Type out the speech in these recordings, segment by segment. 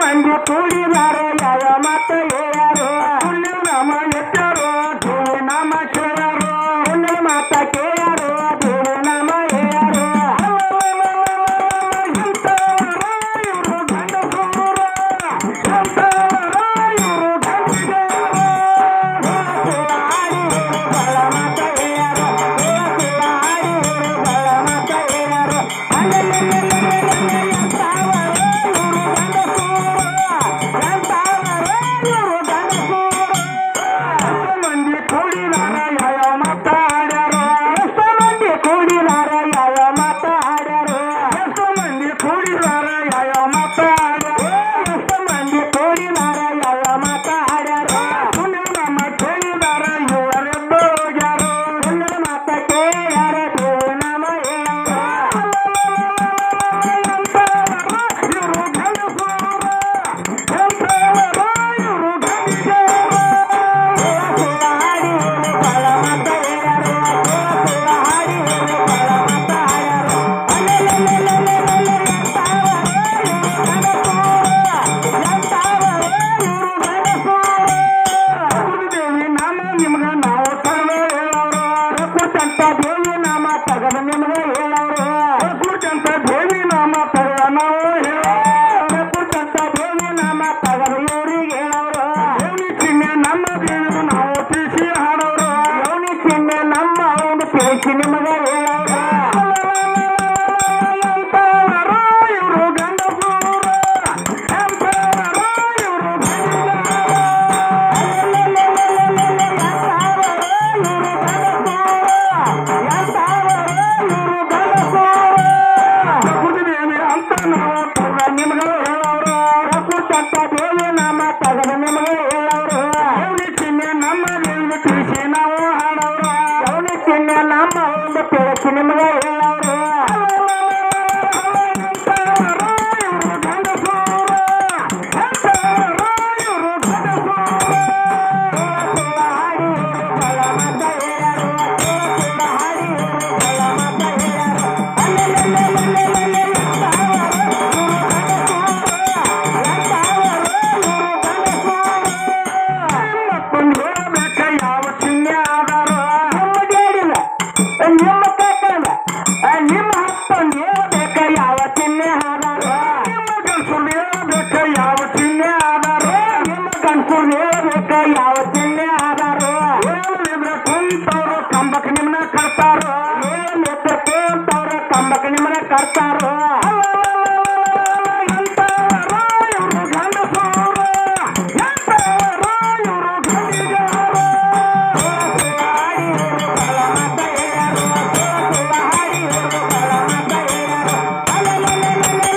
ಮಂದಿ ಕೂಡಿದಾರ ಯಾವ ಮತ ಹೇಳ್ಯಾರೋ ಪುಣ್ಯ ನಾಮ ಎತ್ತಾರೋ ದೇವಿ ನಾಮ ಕೇಳ್ಯಾರೋ ಪುಣ್ಯ ಮಾತ ಕೇಳ್ಯಾರೋ ದೇವಿ ನಾಮ ಹೇಳ್ಯಾರೋ ಇಂಥವರ ಇವ್ರು ಗಂಡಸೂರ ಇಂಥವರ ಇವ್ರು ಗಂಡಸೂರ ಆಡಿ ಇವ್ರು ಬಳ ಮತ ಹೇಳ್ಯಾರೋ ಆಡಿ ಇವ್ರು ಬಳ ಮತ ಹೇಳ್ಯಾರೋ ಮಂದಿ ಕೂಡಿದಾರ ಯಾವ ಮಾತಾಡ್ಯಾರೋ ಎಷ್ಟು ಮಂದಿ ಕೂಡಿದಾರ ಯಾವ ಮಾತಾಡ್ಯಾರೋ ಎಷ್ಟು ಮಂದಿ ಕೂಡಿದಾರ ಯಾವ ಮಾತಾಡ್ಯಾರೋ ಎಷ್ಟು ಮಂದಿ ಕೂಡಿದಾರ ಯಾವ ಮಾತಾಡ್ಯಾರೋ ಪುಣ್ಯ ನಮ್ಮ ಕೇಳಿದಾರ ಇವರೆದ್ದು ಹೋಗ್ಯಾರೋ ಪುಣ್ಯ ಮಾತ ಕೇಳ್ಯಾರ ದೇವ ನಾಮ ಇವರು ಗಂಡಸೂರ ಎಂಥವರ ಇವರು ಗಂಡಸೂರ ಹಾಡಿ ಇವರು ಬಳ ಮತ ಹೇಳ್ಯಾರೋ ಹಾಡಿ ಇವರು ಬಳ ಮತ ಹಾಡ್ಯಾರೋ ದೇವಿ ನಾಮ ನಿಮ್ಗ ನಾವು ತಗದ ಹೇಳೋರು ಕುರ್ಚಂತ ದೇವಿ ನಾಮ ತಗದ ನಿಮ್ಗ ಹೇಳೋರು ಕುರ್ಚಂತ ದೇವಿ ನಾಮ ತಗದ ನಾವು ಹೇಳೋರು ಕುರ್ಚಂತ ದೇವಿ ನಾಮ ತಗದ ಇವ್ರಿಗೆ ಹೇಳೋರು ದೇವಿ ಚಿಹ್ನೆ ನಮ್ಮ ದೇವಿದು ನಾವು ತಿಳಿಸಿ ಹಾಡೋರು ದೇವಿ ಚಿಹ್ನೆ ನಮ್ಮ ಒಂದು ತಿಳಿಸಿ ನಿಮಗ ಹೇಳೋರು ಎಂಥವರ ಇವರು ಗಂಡಸೂರ ಎಂಥವರ ಇವರು ದೇವಿ ಅಂತ ನಾವು ತಗದ ನಿಮ್ಗೆ ಹೇಳೋರು ಕುರ್ಚಂತ ದೇವಿ ನಾಮ ತಗದ ನಿಮ್ಗೆ ಹೇಳೋರು ದೇವಿ ಚಿಹ್ನೆ ನಮ್ಮ ದೇವಿಗೆ ತಿಳಿಸಿ ನಾವು ಹಾಡೋರು ದೇವಿ ಚಿಹ್ನೆ ನಮ್ಮ ಒಂದು ತಿಳಿಸಿ ನಿಮ್ಗೆ ಹೇಳೋರು ಎಂಥವರ ಇವರು ಗಂಡಸೂರ ಎಂಥವರ ಇವರು ಗಂಡಸೂರ ಹಾಡಿ ಇವರು ಬಳ ಮತ ಹೇಳ್ಯಾರೋ ಹಾಡಿ ಇವರು ಬಳ ಮತ ಹೇಳ್ಯಾರೋ ಮತ್ತೊಂದು ಹೇಳ್ಬೇಕ ಯಾವ ಚಿಹ್ನೆ ಆಧಾರ ನಿಮ್ಮ ಡೇಡಿನ ನಿಮ್ಮ ಕಾಕನ ನಿಮ್ಮ ಹತ್ತೊಂದು ಹೇಳ್ಬೇಕ ಯಾವ ಚಿಹ್ನೆ ಆಧಾರ ನಿಮ್ಮ ಗಂಡಸರು ಹೇಳ್ಬೇಕ ಯಾವ ಚಿಹ್ನೆ ಆಧಾರ ನಿಮ್ಮ ಗಂಡಸರು ಹೇಳ್ಬೇಕ ಯಾವ ಚಿಹ್ನೆ ಆಧಾರ ಹೇಳಿದ್ರೆ ಕುಂತವ್ರು ಕಂಬಕ್ ನಿಮ್ನ ಕರ್ತಾರೋ ಹೇಳಿದ್ರೆ ಕುಂತವ್ರು ಕಂಬಕ್ ನಿಮ್ನ ಕರ್ತಾರೋ ಎಂತವರ ಇವ್ರು ಗಂಡಸೂರ ಎಂತವರ ಇವ್ರು ಗಂಡಿಗರು ಹಾಡಿ ಇವ್ರು ಬಳ ಮತ ಹೇಳ್ಯಾರೋ ಹಾಡಿ ಇವ್ರು ಬಳ ಮತ ಹೇಳ್ಯಾರೋ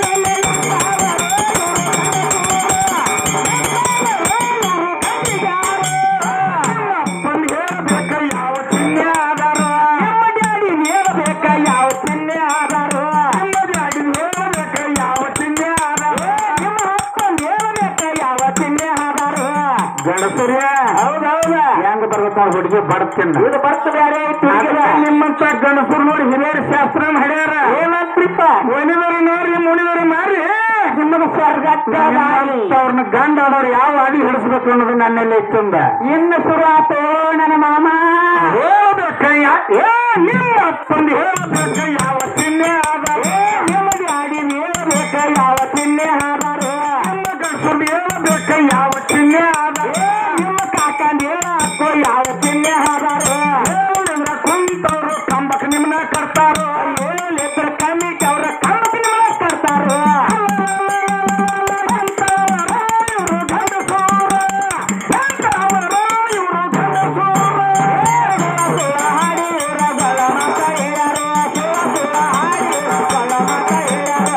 ಒಂದು ಹೇಳ್ಬೇಕ ಯಾವ ಚಿಹ್ನೆ ಆಧಾರ ನಿಮ್ಮ ಡ್ಯಾಡಿ ಹೇಳ್ಬೇಕ ಯಾವ ಚಿಹ್ನೆ ಆಧಾರ ನಿಮ್ಮ ಡ್ಯಾಡಿ ಹೇಳ್ಬೇಕ ಯಾವ ಚಿಹ್ನೆ ಆಧಾರ ನಿಮ್ಮ ಅಪ್ಪನ್ ಹೇಳ್ಬೇಕ ಯಾವ ಚಿಹ್ನೆ ಆಧಾರ ಗಣಸೂರ್ಯ ಹೌದೌದ ಹೆಂಗ ಬರ್ತಾವ ಹುಡುಗಿ ಬಡ್ತಿನ್ನ ಇದು ಬರ್ತದೆ ನಿಮ್ಮಂತ ಗಣಸರು ನೋಡಿ ಹಿರಿಯರ ಶಾಸ್ತ್ರ ಹೇಳ್ಯಾರ ಏನಂತ್ರಿಪ್ಪ ಮುನಿವರು ನೋಡ್ರಿ ಮುನಿವರು ಮಾರಿ ನಿಮ್ಮದು ಸ್ವರ್ಗ ಅವ್ರನ್ನ ಗಂಡ ಆಡೋರು ಯಾವ ಅಡಿ ಹಿಡಿಸ್ಬೇಕು ಅನ್ನೋದು ನನ್ನಲ್ಲಿ ಇತ್ತಂದ ಇನ್ನು ಶುರು ಆತು ನನ್ನ ಮಾಮ ಹೇಳ್ಬೇಕಯ್ಯ ಏ ನಿಮ್ಮ ಅಪ್ಪಂದು ಹೇಳ್ಬೇಕ ಯಾವ ಚಿಹ್ನೆ ಆಧಾರ ನಿಮ್ಮ ಗಾಡಿ ಹೇಳ್ಬೇಕ ಯಾವ ಚಿಹ್ನೆ ಆಧಾರ ನಿಮ್ಮ ಗಂಡಸರು ಹೇಳ್ಬೇಕ ಯಾವ ಚಿಹ್ನೆ ಆಧಾರ ನಿಮ್ಮ ಕಾಕಂದ ಹೇಳಕ್ಕೋ ಯಾವ ಚಿಹ್ನೆ ಆಧಾರ ಹೇಳಿದ್ರ ಕುಂತವ್ರು ಕಂಬಕ್ ನಿಮ್ನ ಕರ್ತಾರೋ ಹೇಳಿದ್ರ ಕಮಿಟಿ ಅವ್ರ ಕಂಬಕ್ ನಿಮ್ನ ಕರ್ತಾರೋ ಇವರು ಗಂಡಸೂರ ಎಂತವರ ಇವರು ಗಂಡಸೂರ ಹಾಡಿ ಇವರ ಬಲ ಮತ ಹೇಳ್ಯಾರೋ ಹಾಡಿ ಇವರ ಬಲ ಮತ ಹೇಳ್ಯಾರೋ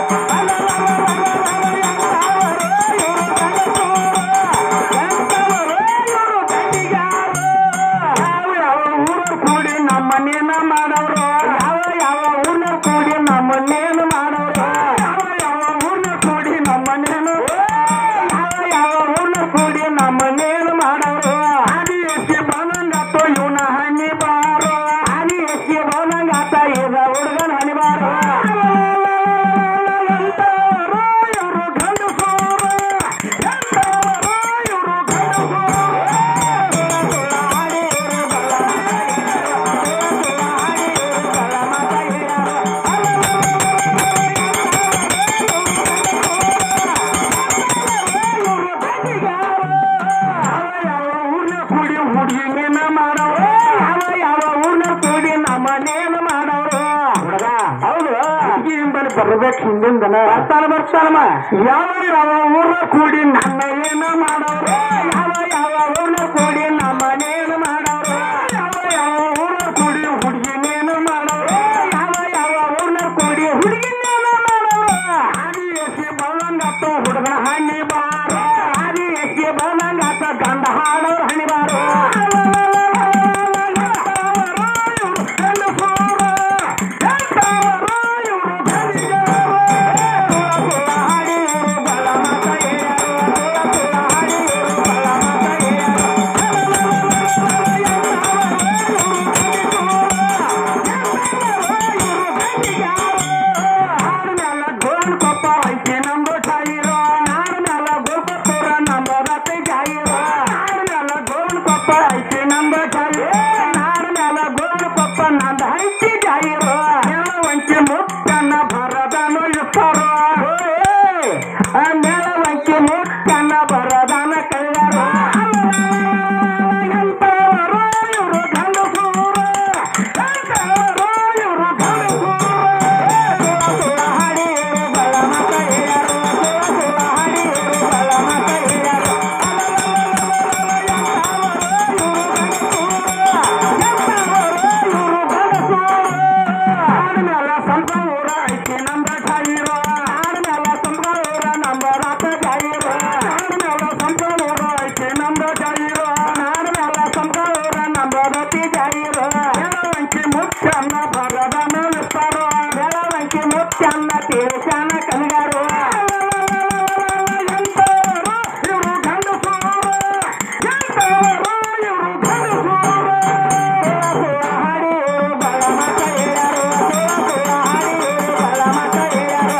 ಕೂಡಿ ನಮ್ಮನ್ನೇನ ಮಾಡವ್ರು ಯಾವ ಯಾವ ಊರ್ನ ಕೂಡಿ ನಮ್ಮನ್ನೇನು ಮಾಡವ್ರು ಯಾವ ಯಾವ ಊರ್ನ ಕೂಡಿ ನಮ್ಮನ್ನೇನು ಯಾವ ಯಾವ ಊರ್ನ ಕೂಡಿ ನಮ್ಮನ್ನೇನು ಮಾಡವ್ರು ಆದಿ ಎಸ್ಸಿ ಬಂದಂಗಾತು ಇವನ ಹನಿ ಬಾರೋ ಆದಿ ಎಸ್ಸಿ ಬಂದಂಗಾತ ಇದ ಹುಡುಗನ ಹನಿ ಬಾರೋ ಎಂತವರು ಇವರು ಗಂಡಸೂರು ಹುಡುಗಿ ಹಿಂಬಲ್ಲಿ ಬರ್ಬೇಕು ಹಿಂದಿಂದನ ಬರ್ತಾನ ಬರ್ತಾನಮ್ಮ ಯಾವ ಯಾವ ಊರ ಕೂಡಿ ನನ್ನ ಏನು ಮಾಡೋರು ಯಾವ ಯಾವ ಊರ ಕೂಡಿ ನಮ್ಮನೇನು ಮಾಡೋರು ಯಾವ ಯಾವ ಊರ ಕೂಡಿ ಹುಡುಗಿನೇನು ಮಾಡೋರು ಯಾವ ಯಾವ ಊರ ಕೂಡಿ ಹುಡುಗಿನೇನು ಮಾಡೋರು ಆದಿ ಎಸಿ ಬಳ್ಳಂಗತ್ತ ಹುಡುಗನ ಹಣ್ಣಿ ಬಾರೋ ಆದಿ ಎಸಿ ಬಳ್ಳಂಗತ್ತ ಗಂಡ ಹಾಡೋರು ಹಣಿ ಬಾರೋ ಮುತ್ತನ್ನ ಭರದನು ಇಟ್ಟರು ನೆಲವಂಕಿ ಮುತ್ತನ್ನ ಭರದನ ಕೈಯರು ಎಂತವರು ಇವರು ಗಂಡಸೂರು ಎಂತವರು ಇವರು ಗಂಡಸೂರು ಸುಳ ಹಡಿಯರು ಬಲಮ ಕೈಯರು ಸುಳ ಹಡಿಯರು ಬಲಮ ಕೈಯರು ಆಡ್ಮೇಲ ಸ್ವಲ್ಪ ಊರ ಐತಿ ನಂಬ ಜಾಯಿರೋ ಆಡ್ಮೇಲ ಸ್ವಲ್ಪ ಊರ ನಂಬ ರಾತ ಜಾಯಿರೋ ಆಡ್ಮೇಲ ಸ್ವಲ್ಪ ಊರ ಐತಿ ನಂಬ ಜಾಯಿರೋ ಆಡ್ಮೇಲ ಸ್ವಲ್ಪ ಊರ ನಂಬ ರತಿ ಜಾಯಿರೋ ಬೆಳವಂಕಿ ಮುಚ್ಚನ್ನ ಭರದನ ವಿಸ್ತಾರೋ ಬೆಳವಂಕಿ ಮುಚ್ಚನ್ನ ತೇಜನ ಕಲಿಗಾರೋ ಎಂತವರು ಇವರು ಗಂಡಸೂರು ಎಂತವರು ಇವರು ಗಂಡಸೂರು ಹಾಡಿರು ಬಲಮ ಕೈಯರು ಹಾಡಿರು ಬಲಮ ಕೈಯರು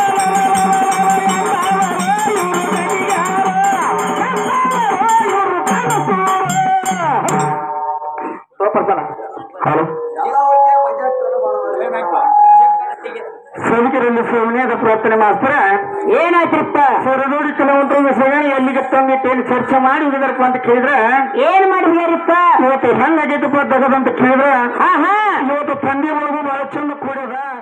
ಹಲೋ ಸೋಮಿಕರಲ್ಲಿ ಸೋಮನಿಯಾದ ಪ್ರಾರ್ಥನೆ ಮಾಸ್ತರ ಏನಾಯ್ತಪ್ಪ ಸರ್ ನೋಡಿ ಕೆಲವೊಂದು ವಿಷಯಗಳು ಎಲ್ಲಿಗೆ ತಂದಿಟ್ಟು ಏನು ಚರ್ಚೆ ಮಾಡಿ ಇದಕ್ಕೆ ಅಂತ ಕೇಳಿದ್ರೆ ಏನ್ ಮಾಡಿದ್ಯಾರಿಪ್ಪ ಇವತ್ತು ಹೆಂಗಾಗೈತಪ್ಪ ದಗದಂತ ಕೇಳಿದ್ರೆ ಹಾ ಹಾ ಇವತ್ತು ತಂದೆ ಒಳಗೂ ಬಹಳ ಚಂದ ಕೂಡಿದ